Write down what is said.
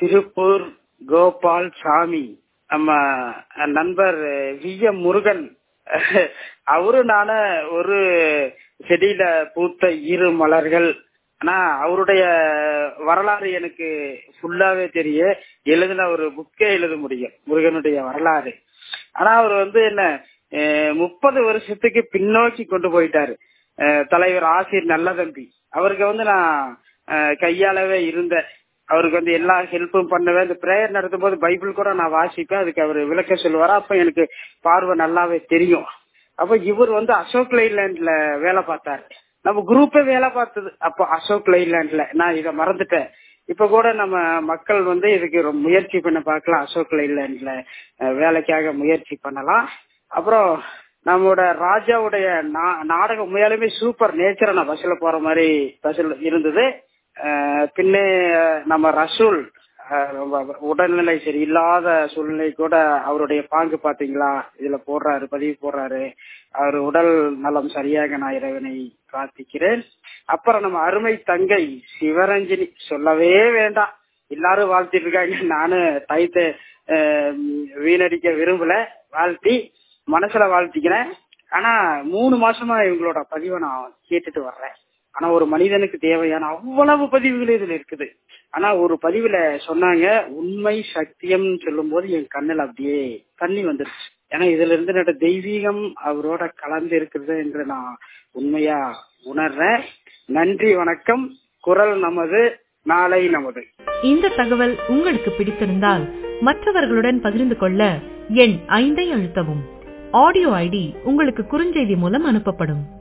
திருப்பூர் கோபால் சாமி நம்ம நண்பர் வி எம் முருகன் அவரு நான ஒரு செடியில பூத்த இரு மலர்கள் ஆனா அவருடைய வரலாறு எனக்கு ஃபுல்லாவே தெரியும் எழுதின ஒரு புக்கே எழுத முடியும் முருகனுடைய வரலாறு ஆனா அவர் வந்து என்ன முப்பது வருஷத்துக்கு பின்னோக்கி கொண்டு போயிட்டாரு தலைவர் ஆசிரியர் நல்லதம்பி அவருக்கு வந்து நான் கையாலவே இருந்தேன் அவருக்கு வந்து எல்லா ஹெல்ப்பும் பண்ணுவேன் இந்த பிரேயர் நடத்தும் போது பைபிள் கூட நான் வாசிப்பேன் அதுக்கு அவர் விளக்க சொல்லுவாரா அப்ப எனக்கு பார்வை நல்லாவே தெரியும் அப்ப இவர் வந்து அசோக் லைலாண்ட்ல வேலை பார்த்தாரு நம்ம குரூப்பே வேலை பார்த்தது அப்போ அசோக் லைலாண்ட்ல நான் இதை மறந்துட்டேன் இப்ப கூட நம்ம மக்கள் வந்து இதுக்கு ரொம்ப முயற்சி பண்ண பார்க்கலாம் அசோக் லைலாண்ட்ல வேலைக்காக முயற்சி பண்ணலாம் அப்புறம் நம்மளோட ராஜாவுடைய நாடகம் உண்மையாலுமே சூப்பர் நேச்சரா நான் பஸ்ல போற மாதிரி பஸ்ல இருந்தது பின்னே நம்ம ரசூல் உடல்நிலை சரி இல்லாத சூழ்நிலை கூட அவருடைய பாங்கு பாத்தீங்களா இதுல போடுறாரு பதிவு போடுறாரு அவர் உடல் நலம் சரியாக நான் இறைவனை பிரார்த்திக்கிறேன் அப்புறம் நம்ம அருமை தங்கை சிவரஞ்சனி சொல்லவே வேண்டாம் எல்லாரும் வாழ்த்திட்டு இருக்காங்க நானும் டைத்தை வீணடிக்க விரும்பல வாழ்த்தி மனசுல வாழ்த்திக்கிறேன் ஆனா மூணு மாசமா இவங்களோட பதிவை நான் கேட்டுட்டு வர்றேன் ஆனா ஒரு மனிதனுக்கு தேவையான அவ்வளவு பதிவுகள் இதுல இருக்குது ஆனா ஒரு பதிவுல சொன்னாங்க உண்மை சத்தியம் சொல்லும் போது என் கண்ணில் அப்படியே தண்ணி வந்துருச்சு ஏன்னா இதுல இருந்து நட தெய்வீகம் அவரோட கலந்து இருக்கிறது என்று நான் உண்மையா உணர்றேன் நன்றி வணக்கம் குரல் நமது நாளை நமது இந்த தகவல் உங்களுக்கு பிடித்திருந்தால் மற்றவர்களுடன் பகிர்ந்து கொள்ள எண் ஐந்தை அழுத்தவும் ஆடியோ ஐடி உங்களுக்கு குறுஞ்செய்தி மூலம் அனுப்பப்படும்